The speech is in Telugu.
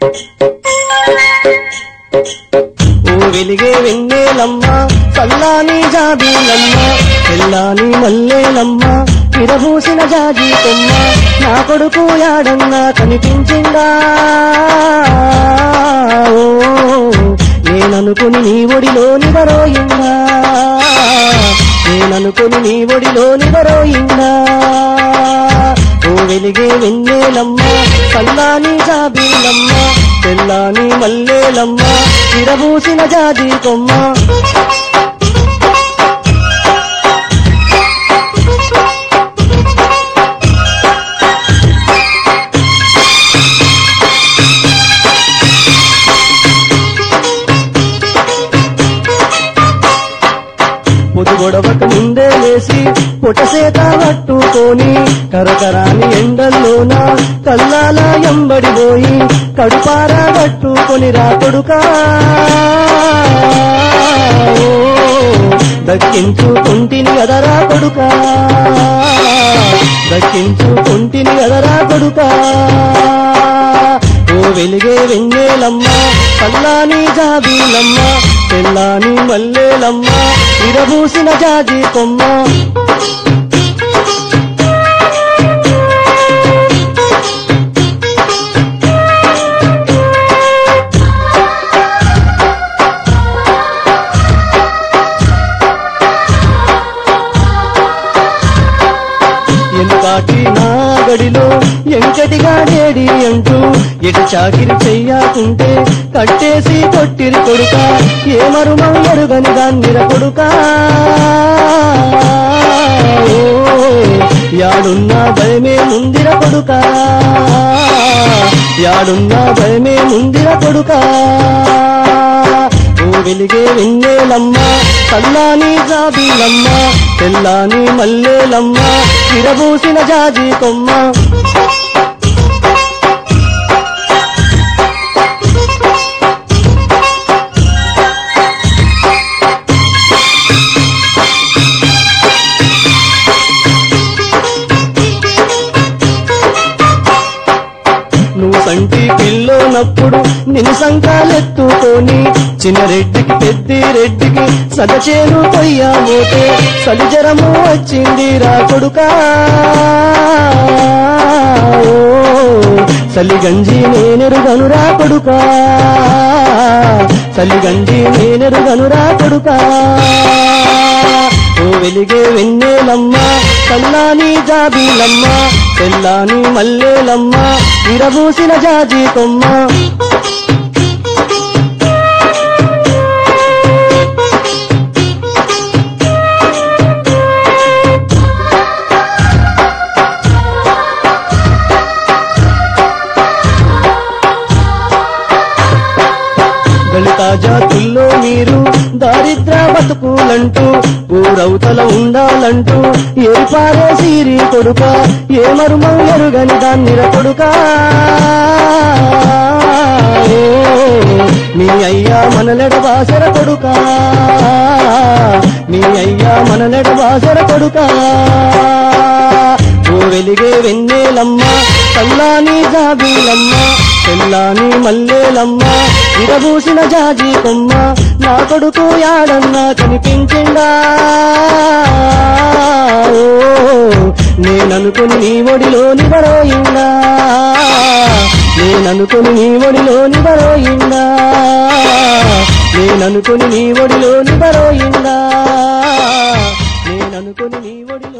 ఓ వెలిగే వెన్నెలమ్మ చల్లాని జాబీలమ్మ తెల్లాని మల్లేలమ్మ విరబూసిన జాజి కొమ్మ నా కొడుకు యాడన్నా కనిపించిందా ఓ నేననుకుని నీ ఒడిలో నిదరోయిందా నేననుకుని నీ ఒడిలో నిదరోయిందా ఓ వెలిగే వెన్నెలమ్మ చల్లాని జాబీలమ్మ తెల్లాని మల్లేలమ్మ విరబూసిన జాజి కొమ్మ పొదు గొడవకు ముందే లేసి పొటసేత పట్టుకొని కరకరాని ఎండల్లోన కల్లాల ఎంబడిపోయి కడుపారా కట్టుకొని రా కొడుకా ఓ, దక్కించుకుంటిని అదరా కొడుకా దక్కించుకుంటిని అదరా కొడుకా ఓ వెలిగే వెన్నెలమ్మ పల్లాని జాబీలమ్మ తెల్లాని మల్లేలమ్మ విరబూసిన జాజి కొమ్మ ఎంకాటి నా గడిలో ఎంకటిగా డేడి అంటూ ఎటు చాకిరి చెయ్యాకుంటే కట్టేసి కొట్టిరి కొడుక ఏ మరుమం ఎరుగని దాన్నిర కొడుక ఓ, యాడున్నా భయమే ముందిర కొడుక యాడున్నా భయమే ముందిర కొడుక ఓ వెలిగే వెన్నెలమ్మ చల్లాని జాబీలమ్మ తెల్లాని మల్లేలమ్మ విరబూసిన జాజి కొమ్మ నువ్వు సంటి పిల్లోనప్పుడు నిన్ను సంకాలెత్తుకొని చిన్న రెడ్డికి పెద్ది రెడ్డికి సగచేను కొయ్యామోతే సలిజరము వచ్చింది రా కొడుకా ఓ, సలిగంజి నేనెరుగనురా కొడుకా సలిగంజి నేనెరుగనురా కొడుకా ఓ వెలిగే వెన్నెలమ్మ చల్లాని జాబీలమ్మ తెల్లాని మల్లేలమ్మ విరబూసిన జాజి కొమ్మ దళిత జాతుల్లో మీరు దారిద్ర బతుకులంటూ ఊరవుతల ఉండాలంటూ ఏర్పారే సీరి కొడుక ఏ మర్మం ఎరుగని దాన్నిర కొడుక ఓ, మీ అయ్యా మనలెడ బాసర కొడుక మీ అయ్యా మనలెడ బాసర కొడుక ఓ వెలిగే వెన్నెలమ్మ చల్లాని జాబీలమ్మ తెల్లాని మల్లేలమ్మ విరబూసిన జాజి కొమ్మ నా కొడుకు యాడన్నా కనిపించిందా ఓ, నేననుకుని నీ ఒడిలో నిదరోయిందా నేననుకుని నీ ఒడిలో నిదరోయిందా నేననుకుని నీ ఒడిలో నిదరోయిందా నేననుకుని నీ ఒడిలో